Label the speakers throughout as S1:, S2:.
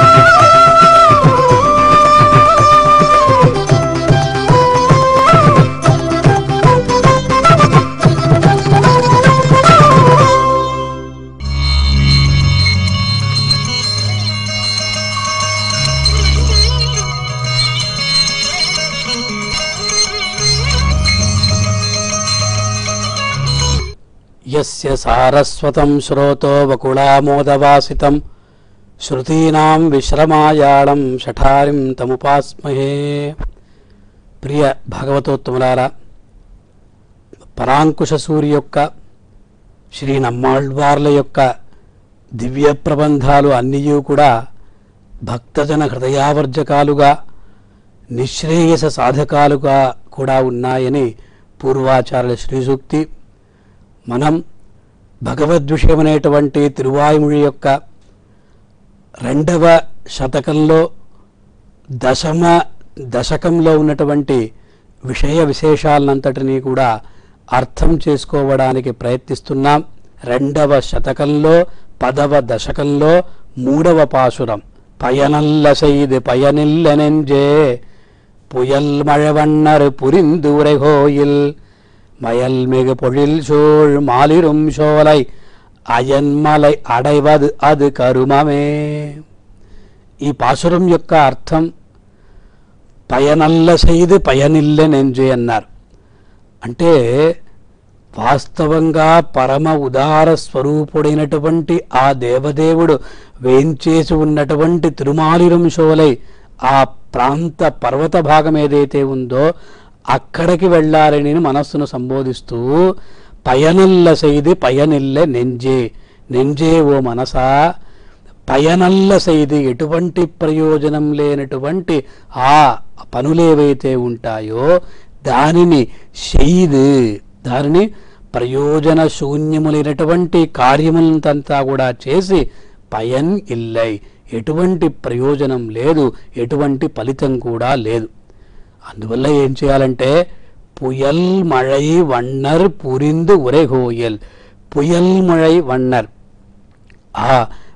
S1: యస్య సారస్వతం శ్రోతో వకుళామోదవాసితం శృతీనాం విశ్రమాయాళం షఠారిం తముపాస్మహే ప్రియ భాగవతోత్తములారా పరాంకుశ సూర్య యొక్క శ్రీ నమ్మాళ్వార్ల యొక్క దివ్య ప్రబంధాలు అన్నీ కూడా భక్తజన హృదయావర్జకాలుగా నిశ్రేయస సాధకాలుగా కూడా ఉన్నాయని పూర్వాచార్యుల శ్రీసూక్తి మనం భగవద్విషయమనేటువంటి తిరువాయుముడి యొక్క రెండవ శతకంలో దశమ దశకంలో ఉన్నటువంటి విషయ విశేషాలనంతటినీ కూడా అర్థం చేసుకోవడానికి ప్రయత్నిస్తున్నాం రెండవ శతకంలో పదవ దశకంలో మూడవ పాసురం పయనల్ల செய்து பயனில்ல நெஞ்சே புயல் மழவண்ணர் புரிந்துரைகோயில் மயல்மிகு பொழில் சூழ் மாலிரும் சோலை అయన్మలై అడైవదు అది కరుమమే ఈ పాసురం యొక్క అర్థం పయనల్ల సైదు పయనిల్ల నెంజి అన్నారు అంటే వాస్తవంగా పరమ ఉదార స్వరూపుడైనటువంటి ఆ దేవదేవుడు వేంచేసి ఉన్నటువంటి తిరుమాలిరంశోలై ఆ ప్రాంత పర్వత భాగం ఏదైతే ఉందో అక్కడికి వెళ్ళాలని మనస్సును సంబోధిస్తూ పయనల్ల సైది పయనిల్ల నెంజే నెంజే ఓ మనసా పయనల్ల సైది ఎటువంటి ప్రయోజనం లేనటువంటి ఆ పనులేవైతే ఉంటాయో దానిని షెయిద్ దానిని ప్రయోజన శూన్యములైనటువంటి కార్యములంతా కూడా చేసి పయన్ ఇల్లై ఎటువంటి ప్రయోజనం లేదు ఎటువంటి ఫలితం కూడా లేదు అందువల్ల ఏం చేయాలంటే పుయల్ మழை వన్నర్ పురిందు ఉరెహోయల్ పుయల్ మழை వన్నర్ ఆ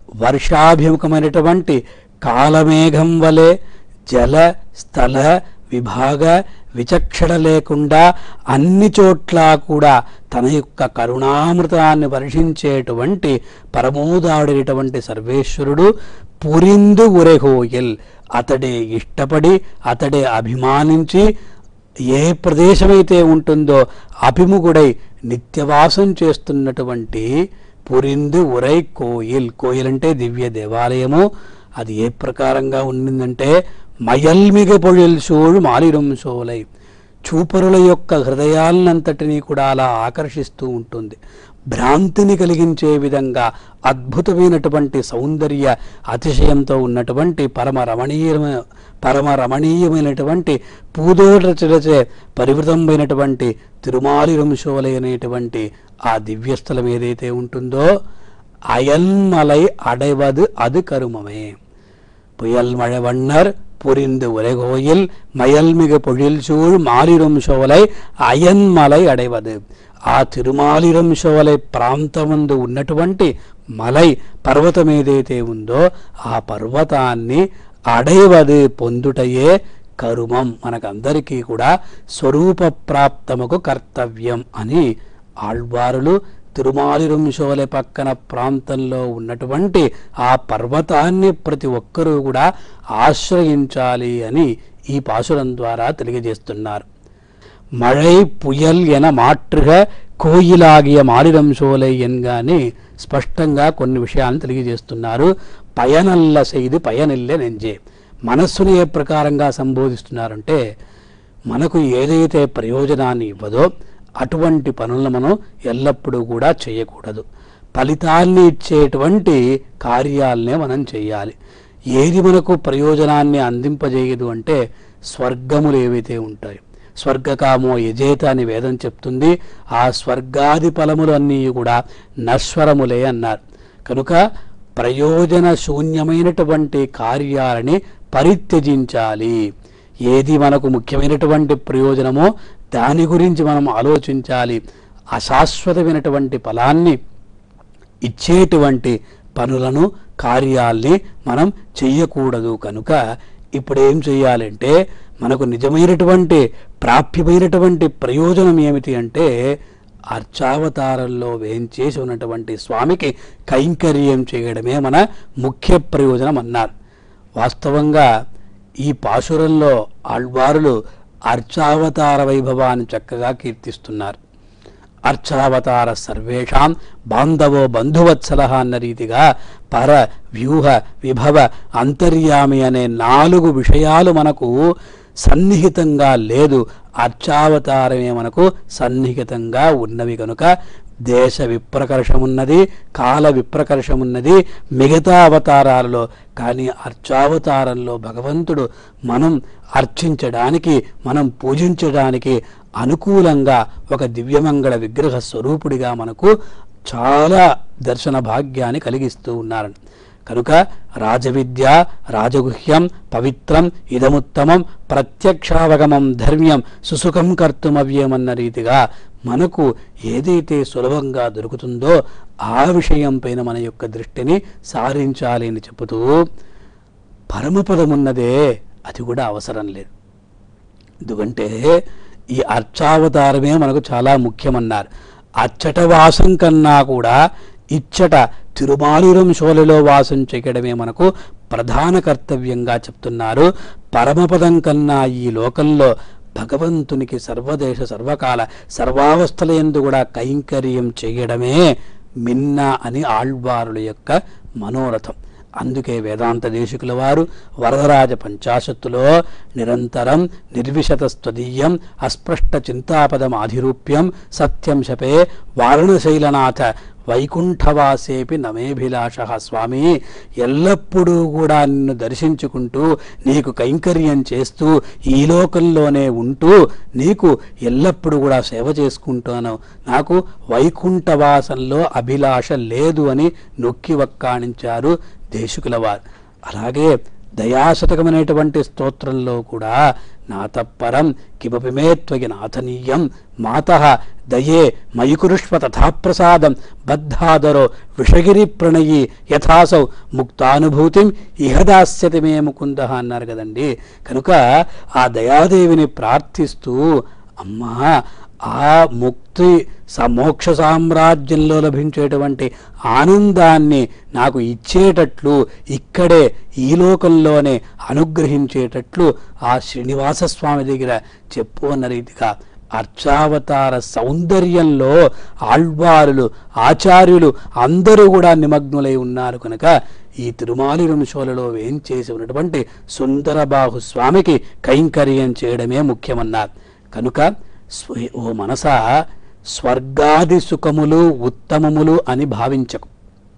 S1: వర్షాభిముఖమైనటువంటి కాలమేఘం వలె జల స్థల విభాగ విచక్షణ లేకుండా అన్ని చోట్ల కూడా తన యొక్క కరుణామృతాన్ని వర్షించేటువంటి పరమోదాడైనటువంటి సర్వేశ్వరుడు పురిందు ఉరెహోయల్ అతడే ఇష్టపడి అతడే అభిమానించి ఏ ప్రదేశమైతే ఉంటుందో అభిముఖుడై నిత్యవాసం చేస్తున్నటువంటి పురిందు ఉరై కోయిల్ కోయిల్ అంటే దివ్య దేవాలయము అది ఏ ప్రకారంగా ఉండిందంటే మయల్మిగ పొழிల్ సోళు మాలిరం సోలై చూపరుల యొక్క హృదయాలనంతటినీ కూడా అలా ఆకర్షిస్తూ ఉంటుంది భ్రాంతిని కలిగించే విధంగా అద్భుతమైనటువంటి సౌందర్య అతిశయంతో ఉన్నటువంటి పరమ రమణీయమైన పరమ రమణీయమైనటువంటి పూదోటచే పరివృతమైనటువంటి తిరుమాలి వంశోలై అనేటువంటి ఆ దివ్యస్థలం ఏదైతే ఉంటుందో అయన్మలై అడవదు అది కరుమమే புயல் மழை வண்ணர் புரிந்து உலகோயில் மயல்மிகு பொழில் சூழ் மாலிரும் சோலை అయన్మలై అడైవదు ఆ తిరుమాలిరం శోలై ప్రాంతమందు ఉన్నటువంటి మలై పర్వతం ఏదైతే ఉందో ఆ పర్వతాన్ని అడైవది పొందుటయే కరుమం మనకందరికీ కూడా స్వరూప ప్రాప్తముకు కర్తవ్యం అని ఆళ్వారులు తిరుమాలిరంశోలె పక్కన ప్రాంతంలో ఉన్నటువంటి ఆ పర్వతాన్ని ప్రతి ఒక్కరూ కూడా ఆశ్రయించాలి అని ఈ పాసురం ద్వారా తెలియజేస్తున్నారు మழை పుయల్ ఎన మాట్రుగ కోయిలాగియ మాలిరంశోలై ఎన్గాని స్పష్టంగా కొన్ని విషయాలను తెలియజేస్తున్నారు పయనల్ల సైది పయనిల్లే నెంజే మనస్సుని ఏ ప్రకారంగా సంబోధిస్తున్నారంటే మనకు ఏదైతే ప్రయోజనాన్ని ఇవ్వదో అటువంటి పనులను మనం ఎల్లప్పుడూ కూడా చేయకూడదు ఫలితాన్ని ఇచ్చేటువంటి కార్యాలనే మనం చేయాలి ఏది మనకు ప్రయోజనాన్ని అందింపజేయదు అంటే స్వర్గములు ఏవైతే ఉంటాయి స్వర్గకామో యజేత అని వేదం చెప్తుంది ఆ స్వర్గాది ఫలములు అన్నీ కూడా నశ్వరములే అన్నారు కనుక ప్రయోజన శూన్యమైనటువంటి కార్యాలని పరిత్యజించాలి ఏది మనకు ముఖ్యమైనటువంటి ప్రయోజనమో దాని గురించి మనం ఆలోచించాలి అశాశ్వతమైనటువంటి ఫలాన్ని ఇచ్చేటువంటి పనులను కార్యాల్ని మనం చెయ్యకూడదు కనుక ఇప్పుడు ఏం చెయ్యాలంటే మనకు నిజమైనటువంటి ప్రాప్యమైనటువంటి ప్రయోజనం ఏమిటి అంటే అర్చావతారంలో వేంచేసి ఉన్నటువంటి స్వామికి కైంకర్యం చేయడమే మన ముఖ్య ప్రయోజనం అన్నారు వాస్తవంగా ఈ పాశురంలో ఆళ్వారులు అర్చావతార వైభవాన్ని చక్కగా కీర్తిస్తున్నారు అర్చావతార సర్వేషాం బాంధవో బంధువత్సల అన్న రీతిగా పర వ్యూహ విభవ అంతర్యామి అనే నాలుగు విషయాలు మనకు సన్నిహితంగా లేదు అర్చావతారమే మనకు సన్నిహితంగా ఉన్నవి కనుక దేశ విప్రకర్షమున్నది కాల విప్రకర్షమున్నది మిగతా అవతారాలలో కానీ అర్చావతారంలో భగవంతుడు మనం అర్చించడానికి మనం పూజించడానికి అనుకూలంగా ఒక దివ్యమంగళ విగ్రహ స్వరూపుడిగా మనకు చాలా దర్శన భాగ్యాన్ని కలిగిస్తూ ఉన్నారు కనుక రాజవిద్య రాజగుహ్యం పవిత్రం ఇదముత్తమం ప్రత్యక్షావగమం ధర్మ్యం సుసుఖం కర్తుమవ్యమన్న రీతిగా మనకు ఏదైతే సులభంగా దొరుకుతుందో ఆ విషయం పైన మన యొక్క దృష్టిని సారించాలి అని చెబుతూ పరమపదమున్నదే అది కూడా అవసరం లేదు ఎందుకంటే ఈ అర్చావతారమే మనకు చాలా ముఖ్యమన్నారు అచ్చట వాసం కన్నా కూడా ఇచ్చట తిరుమాలురం శోలలో వాసం చేయడమే మనకు ప్రధాన కర్తవ్యంగా చెప్తున్నారు పరమపదం కన్నా ఈ లోకంలో భగవంతునికి సర్వదేశ సర్వకాల సర్వావస్థల ఎందు కూడా కైంకర్యం చేయడమే మిన్న అని ఆళ్వారుల యొక్క మనోరథం అందుకే వేదాంత దేశికుల వారు వరదరాజ పంచాశత్తులో నిరంతరం నిర్విశత స్వదీయం అస్పృష్ట చింతాపదం ఆధిరూప్యం సత్యం శపే వారణశైలనాథ వైకుంఠవాసేపి నమేభిలాష స్వామి ఎల్లప్పుడూ కూడా నిన్ను దర్శించుకుంటూ నీకు కైంకర్యం చేస్తూ ఈ లోకంలోనే ఉంటూ నీకు ఎల్లప్పుడూ కూడా సేవ చేసుకుంటాను నాకు వైకుంఠవాసంలో అభిలాష లేదు అని నొక్కి వక్కాణించారు దేశికుల వారు అలాగే దయాశతకమైనటువంటి స్తోత్రంలో కూడా నాతపరం కిమపి మే త్వగి నాథనీయం మాత దయే మయుకురుష్వ తథాప్రసాదం బద్ధాదరో విషగిరి ప్రణయి యథాసౌ ముక్తానుభూతిం ఇహదాస్యతి మే ముకుంద అన్నారు కదండి కనుక ఆ దయాదేవిని ప్రార్థిస్తూ అమ్మా ఆ ముక్తి స- మోక్ష సామ్రాజ్యంలో లభించేటువంటి ఆనందాన్ని నాకు ఇచ్చేటట్లు ఇక్కడే ఈ లోకంలోనే అనుగ్రహించేటట్లు ఆ శ్రీనివాస స్వామి దగ్గర చెప్పు అన్న రీతిగా అర్చావతార సౌందర్యంలో ఆళ్వారులు ఆచార్యులు అందరూ కూడా నిమగ్నులై ఉన్నారు కనుక ఈ తిరుమాలి వంశోలలో వేంచేసి ఉన్నటువంటి సుందరబాహు స్వామికి కైంకర్యం చేయడమే ముఖ్యమన్నారు కనుక స్వ- ఓ మనస స్వర్గాది సుఖములు ఉత్తమములు అని భావించకు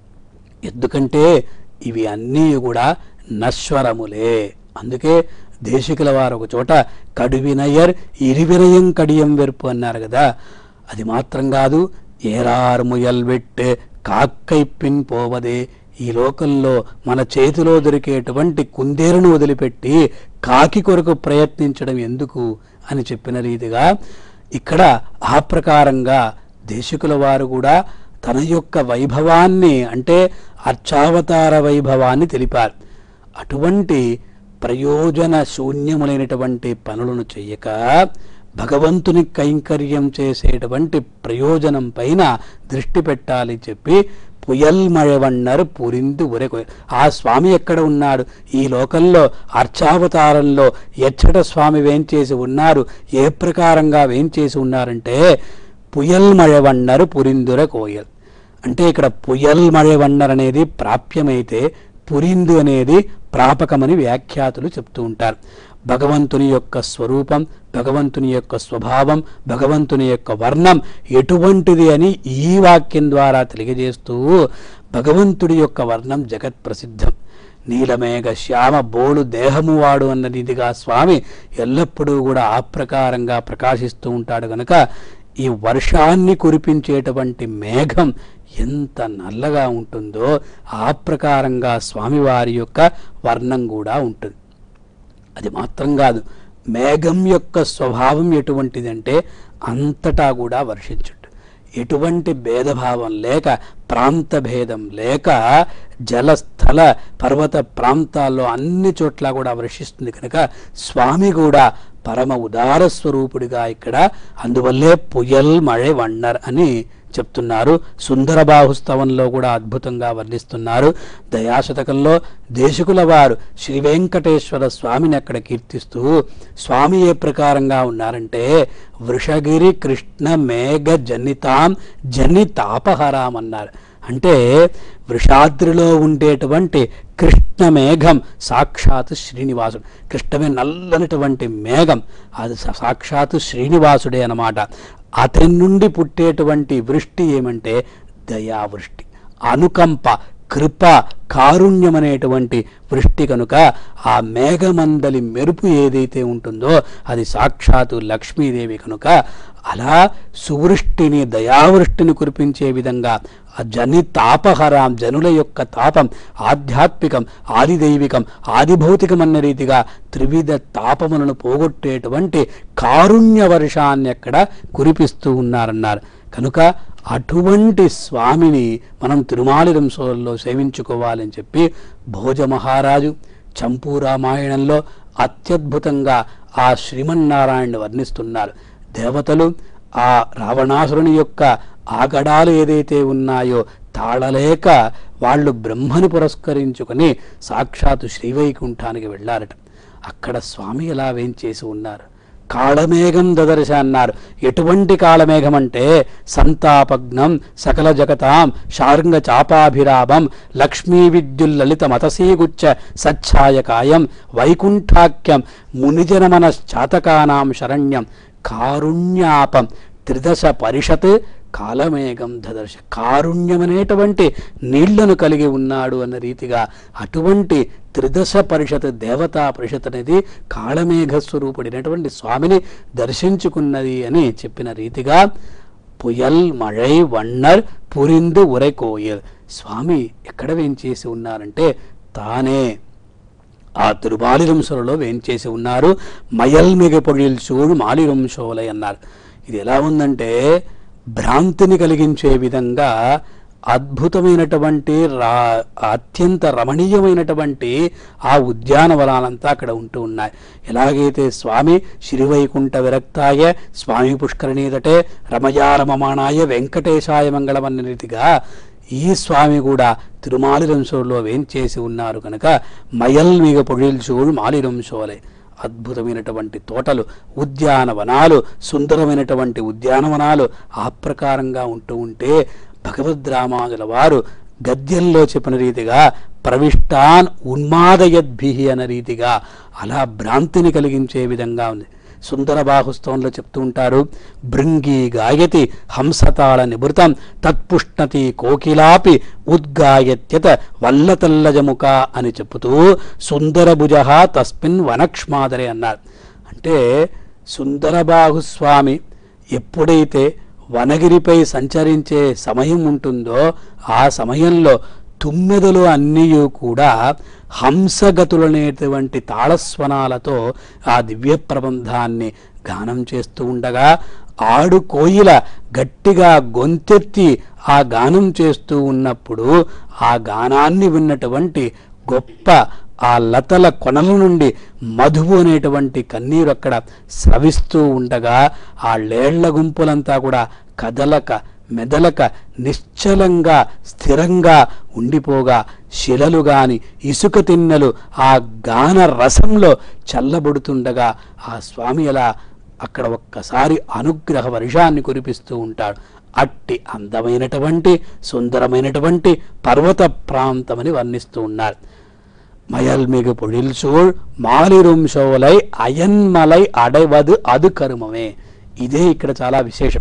S1: ఎందుకంటే ఇవి అన్నీ కూడా నశ్వరములే అందుకే దేశికుల వారు ఒక చోట కడువినయర్ ఇరివినయం కడియం వెరుపు అన్నారు కదా అది మాత్రం కాదు ఏరార్ ముయల్ వెట్టే కాక్కైప్పిన్ పోవదే ఈ లోకంలో మన చేతిలో దొరికేటువంటి కుందేరును వదిలిపెట్టి కాకి కొరకు ప్రయత్నించడం ఎందుకు అని చెప్పిన రీతిగా ఇక్కడ ఆ ప్రకారంగా దేశికుల వారు కూడా తన యొక్క వైభవాన్ని అంటే అర్చావతార వైభవాన్ని తెలిపారు అటువంటి ప్రయోజన శూన్యములైనటువంటి పనులను చెయ్యక భగవంతుని కైంకర్యం చేసేటువంటి ప్రయోజనం పైన దృష్టి పెట్టాలి చెప్పి పుయల్మഴవన్నర్ పురిందు ఉరెకు ఆ స్వామి ఎక్కడ ఉన్నాడు ఈ లోకంలో అర్చావతారంలో ఎచ్చట స్వామి వేంచేసి ఉన్నారు ఏ ప్రకారంగా వేంచేసి ఉన్నారంటే పుయల్మഴవన్నర్ పురిందుర కోయల్ అంటే ఇక్కడ పుయల్మഴవన్నర్ అనేది ప్రాప్యమైతే పురిందు అనేది ప్రాపకమని వ్యాఖ్యాతులు చెప్తూ ఉంటారు భగవంతుని యొక్క స్వరూపం భగవంతుని యొక్క స్వభావం భగవంతుని యొక్క వర్ణం ఎటువంటిది అని ఈ వాక్యం ద్వారా తెలియజేస్తూ భగవంతుడి యొక్క వర్ణం జగత్ ప్రసిద్ధం నీలమేఘ శ్యామ బోడు దేహము వాడు అన్న రీతిగా స్వామి ఎల్లప్పుడూ కూడా ఆ ప్రకారంగా ప్రకాశిస్తూ ఉంటాడు గనుక ఈ వర్షాన్ని కురిపించేటువంటి మేఘం ఎంత నల్లగా ఉంటుందో ఆ ప్రకారంగా స్వామివారి యొక్క వర్ణం కూడా ఉంటుంది అది మాత్రం కాదు మేఘం యొక్క స్వభావం ఎటువంటిదంటే అంతటా కూడా వర్షించుట ఎటువంటి భేదభావం లేక ప్రాంత భేదం లేక జలస్థల పర్వత ప్రాంతాల్లో అన్ని చోట్ల కూడా వర్షిస్తుంది కనుక స్వామి కూడా పరమ ఉదార స్వరూపుడిగా ఇక్కడ అందువల్లే పుయల్ మഴை వన్నర్ అని చెప్తున్నారు సుందరబాహుస్తవంలో కూడా అద్భుతంగా వర్ణిస్తున్నారు దయాశతకంలో దేశకుల వారు శ్రీ వెంకటేశ్వర స్వామిని అక్కడ కీర్తిస్తూ స్వామి ఏ ప్రకారంగా ఉన్నారంటే వృషగిరి కృష్ణ మేఘ జనితాం జనితాపహరాం అన్నారు అంటే వృషాద్రిలో ఉండేటువంటి కృష్ణ మేఘం సాక్షాత్ శ్రీనివాసుడు కృష్ణమే నల్లనటువంటి మేఘం అది సా- సాక్షాత్ శ్రీనివాసుడే అన్నమాట అతని నుండి పుట్టేటువంటి వృష్టి ఏమంటే దయావృష్టి అనుకంప కృప కారుణ్యం అనేటువంటి వృష్టి కనుక ఆ మేఘమందలి మెరుపు ఏదైతే ఉంటుందో అది సాక్షాత్తు లక్ష్మీదేవి కనుక అలా సువృష్టిని దయావృష్టిని కురిపించే విధంగా ఆ జని తాపహరాం జనుల యొక్క తాపం ఆధ్యాత్మికం ఆదిదైవికం ఆదిభౌతికం అన్న రీతిగా త్రివిధ తాపములను పోగొట్టేటువంటి కారుణ్య వర్షాన్ని అక్కడ కురిపిస్తూ ఉన్నారన్నారు కనుక అటువంటి స్వామిని మనం తిరుమాలిరంసోల్లో సేవించుకోవాలని చెప్పి భోజ మహారాజు చంపూ రామాయణంలో అత్యద్భుతంగా ఆ శ్రీమన్నారాయణని వర్ణిస్తున్నారు దేవతలు ఆ రావణాసురుని యొక్క ఆగడాలు ఏదైతే ఉన్నాయో తాళలేక వాళ్ళు బ్రహ్మని పురస్కరించుకొని సాక్షాత్తు శ్రీవైకుంఠానికి వెళ్ళారట అక్కడ స్వామి ఎలా వేంచేసి ఉన్నారు కాళమేఘం దదర్శ అన్నారు ఎటువంటి కాళమేఘం అంటే సంతాపగ్నం సకల జగతాం శార్ంగ చాపాభిరామం లక్ష్మీ విద్యుల్లలిత మతసీగుచ్చ సచ్ఛాయకాయం వైకుంఠాఖ్యం మునిజనమన చాతకానాం శరణ్యం కారుణ్యాపం త్రిదశ పరిషత్ కాలమేఘం దదర్శ కారుణ్యమనేటువంటి నీళ్లను కలిగి ఉన్నాడు అన్న రీతిగా అటువంటి త్రిదశ పరిషత్ దేవతా పరిషత్ అనేది కాళమేఘ స్వరూపుడైనటువంటి స్వామిని దర్శించుకున్నది అని చెప్పిన రీతిగా పుయల్ మழை వన్నర్ పురిందు ఉరైకోయల్ స్వామి ఎక్కడ వేంచేసి ఉన్నారంటే తానే ఆ తిరుబాలిరంశులలో వేంచేసి ఉన్నారు మయల్మిగ పొడిల్ చూడు మాలిరంశోలై అన్నారు ఇది ఎలా ఉందంటే భ్రాంతిని కలిగించే విధంగా అద్భుతమైనటువంటి రా అత్యంత రమణీయమైనటువంటి ఆ ఉద్యానవనాలంతా అక్కడ ఉంటూ ఉన్నాయి ఎలాగైతే స్వామి శ్రీవైకుంఠ విరక్తాయ స్వామి పుష్కరణీదటే రమయా రమమాణాయ వెంకటేశాయ మంగళం అన్న రీతిగా ఈ స్వామి కూడా తిరుమాలిరంశోలో వేంచేసి ఉన్నారు కనుక మయల్ మిగ పొడిల్చూడు మాలిరంశోలే అద్భుతమైనటువంటి తోటలు ఉద్యానవనాలు సుందరమైనటువంటి ఉద్యానవనాలు ఆ ప్రకారంగా ఉంటూ ఉంటే భగవద్రామానుల వారు గద్యంలో చెప్పిన రీతిగా ప్రవిష్టాన్ ఉన్మాదయద్భి అన్న రీతిగా అలా భ్రాంతిని కలిగించే విధంగా ఉంది సుందర బాహుస్తవంలో చెప్తూ ఉంటారు భృంగి గాయతి హంసతాళ నిభృతం తత్పుష్ణతి కోకిలాపి ఉద్గాయత్యత వల్లతల్లజముక అని చెప్పుతూ సుందరభుజ తస్మిన్ వనక్ష్మాదరే అన్నారు అంటే సుందరబాహుస్వామి ఎప్పుడైతే వనగిరిపై సంచరించే సమయం ఉంటుందో ఆ సమయంలో తుమ్మెదలు అన్నీ కూడా హంసగతులనేటువంటి తాళస్వనాలతో ఆ దివ్య ప్రబంధాన్ని గానం చేస్తూ ఉండగా ఆడు కోయిల గట్టిగా గొంతెత్తి ఆ గానం చేస్తూ ఉన్నప్పుడు ఆ గానాన్ని విన్నటువంటి గొప్ప ఆ లతల కొనల నుండి మధువు అనేటువంటి కన్నీరు అక్కడ స్రవిస్తూ ఉండగా ఆ లేళ్ల గుంపులంతా కూడా కదలక మెదలక నిశ్చలంగా స్థిరంగా ఉండిపోగా శిలలు గాని ఇసుక తిన్నెలు ఆ గాన రసంలో చల్లబడుతుండగా ఆ స్వామి అలా అక్కడ ఒక్కసారి అనుగ్రహ వర్షాన్ని కురిపిస్తూ ఉంటాడు అట్టి అందమైనటువంటి సుందరమైనటువంటి పర్వత ప్రాంతమని వర్ణిస్తూ ఉన్నారు மயல்மிகு பொழில்சூழ் మాలిరుం షోలై అయన్మలై అడవదు అదు కరుమమే ఇదే ఇక్కడ చాలా విశేషం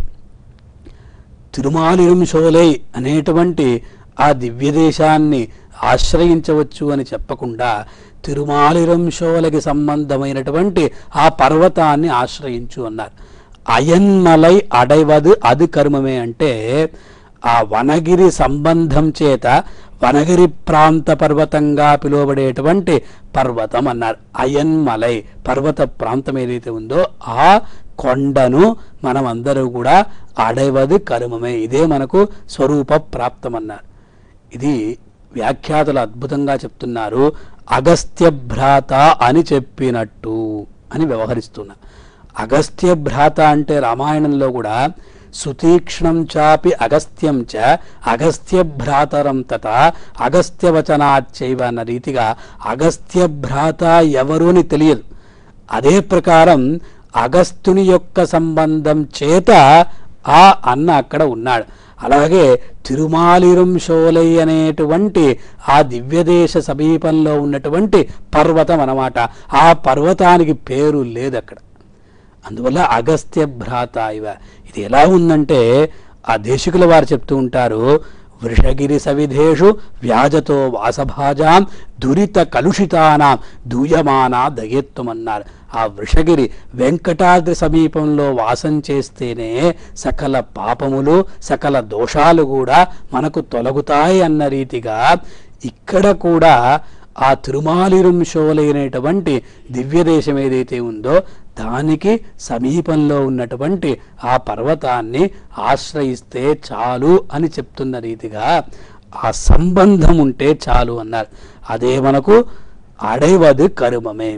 S1: తిరుమాలిరుం షోలై అనేటువంటి ఆ దివ్య దేశాన్ని ఆశ్రయించవచ్చు అని చెప్పకుండా తిరుమాలిరం షోలకి సంబంధమైనటువంటి ఆ పర్వతాన్ని ఆశ్రయించు అన్నారు అయన్మలై అడవదు అది కర్మమే అంటే ఆ వనగిరి సంబంధం చేత వనగిరి ప్రాంత పర్వతంగా పిలువబడేటువంటి పర్వతం అన్నారు అయన్మలై పర్వత ప్రాంతం ఏదైతే ఉందో ఆ కొండను మనం అందరూ కూడా అడవది కరుమమే ఇదే మనకు స్వరూప ప్రాప్తమన్నారు ఇది వ్యాఖ్యాతలు అద్భుతంగా చెప్తున్నారు అగస్త్య భ్రాత అని చెప్పినట్టు అని వ్యవహరిస్తున్నా అగస్త్య భ్రాత అంటే రామాయణంలో కూడా సుతీక్ష్ణం చాపి అగస్త్యం చ అగస్త్య భ్రాతరం తత అగస్త్యవచనాచైవ అన్న రీతిగా అగస్త్య భ్రాత ఎవరు అని తెలియదు అదే ప్రకారం అగస్త్యుని యొక్క సంబంధం చేత ఆ అన్న అక్కడ ఉన్నాడు అలాగే తిరుమాలిరం షోలై అనేటువంటి ఆ దివ్యదేశ సమీపంలో ఉన్నటువంటి పర్వతం అన్నమాట ఆ పర్వతానికి పేరు లేదు అక్కడ అందువల్ల అగస్త్య భ్రాత ఇవ ఇది ఎలా ఉందంటే ఆ దేశికుల వారు చెప్తూ ఉంటారు వృషగిరి సవిధేషు వ్యాజతో వాసభాజాం దురిత కలుషితానాం దూయమానా దయత్వమన్నారు ఆ వృషగిరి వెంకటాద్రి సమీపంలో వాసం చేస్తేనే సకల పాపములు సకల దోషాలు కూడా మనకు తొలగుతాయి అన్న రీతిగా ఇక్కడ కూడా ఆ తిరుమాలిరుం షోలైనటువంటి దివ్యదేశం ఏదైతే ఉందో దానికి సమీపంలో ఉన్నటువంటి ఆ పర్వతాన్ని ఆశ్రయిస్తే చాలు అని చెప్తున్న రీతిగా ఆ సంబంధం ఉంటే చాలు అన్నారు అదే మనకు అడైవది కరుమమే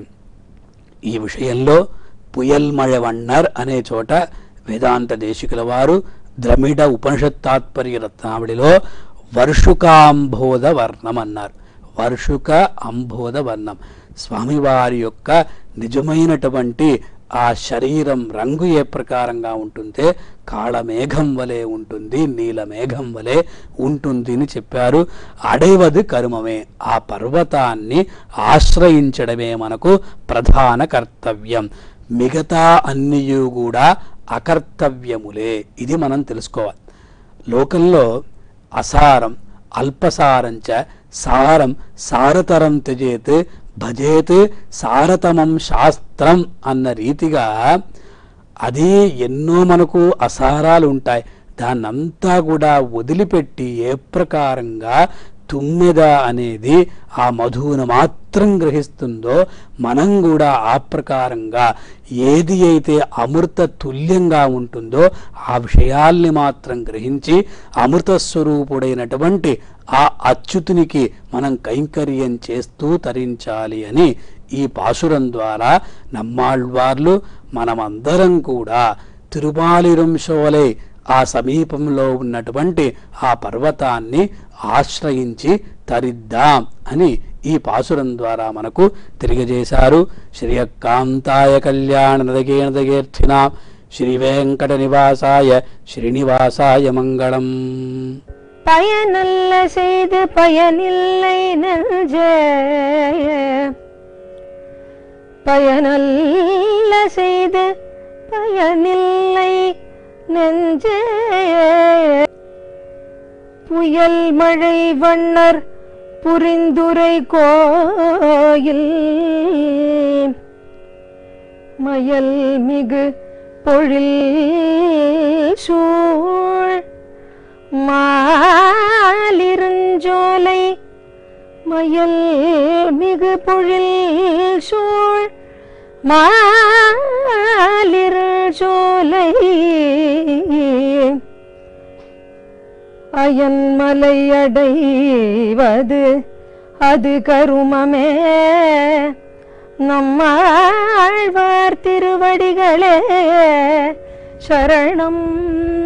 S1: ఈ విషయంలో పుయల్మഴవన్నర్ అనే చోట వేదాంత దేశికుల వారు ద్రమిడ ఉపనిషత్ తాత్పర్య రత్నావళిలో వర్షుకాంబోధ వర్ణం అన్నారు వర్షుక అంబోధ వర్ణం స్వామివారి యొక్క నిజమైనటువంటి ఆ శరీరం రంగు ఏ ప్రకారంగా ఉంటుందే కాళమేఘం వలె ఉంటుంది నీలమేఘం వలె ఉంటుంది అని చెప్పారు అడైవది కర్మమే ఆ పర్వతాన్ని ఆశ్రయించడమే మనకు ప్రధాన కర్తవ్యం మిగతా అన్నియు కూడా అకర్తవ్యములే ఇది మనం తెలుసుకోవాలి లోకంలో అసారం అల్పసారంచ సారం సారతరం త్యజేత్ భజేత్ సారతమం శాస్త్రం అన్న రీతిగా అది ఎన్నో మనకు అసారాలు ఉంటాయి దాన్నంతా కూడా వదిలిపెట్టి ఏ ప్రకారంగా తుమ్మెద అనేది ఆ మధువును మాత్రం గ్రహిస్తుందో మనం కూడా ఆ ప్రకారంగా ఏది అయితే అమృత తుల్యంగా ఉంటుందో ఆ విషయాల్ని మాత్రం గ్రహించి అమృత స్వరూపుడైనటువంటి ఆ అచ్యుతునికి మనం కైంకర్యం చేస్తూ తరించాలి అని ఈ పాసురం ద్వారా నమ్మాళ్వార్లు మనమందరం కూడా తిరుమాలిరంశోలే ఆ సమీపంలో ఉన్నటువంటి ఆ పర్వతాన్ని ఆశ్రయించి తరిద్దాం అని ఈ పాసురం ద్వారా మనకు తెలియజేశారు శ్రీయకాంతాయ కళ్యాణ నదగేణదగేర్థిన శ్రీ వెంకట నివాసాయ శ్రీనివాసాయ మంగళం
S2: பயனல்ல செய்து பயனில்லை நெஞ்சே பயனல்ல செய்து பயனில்லை நெஞ்சே புயல் மழை வண்ணர் புரிந்துரை கோயில் மயல் மிகு பொழில் சூழ் மாலிருஞ்சோலை மயல் மிகு பொழில் சூழ் மாலிருஞ்சோலை அயன்மலை அடைவது அது கருமமே நம்மாழ்வார் திருவடிகளே சரணம்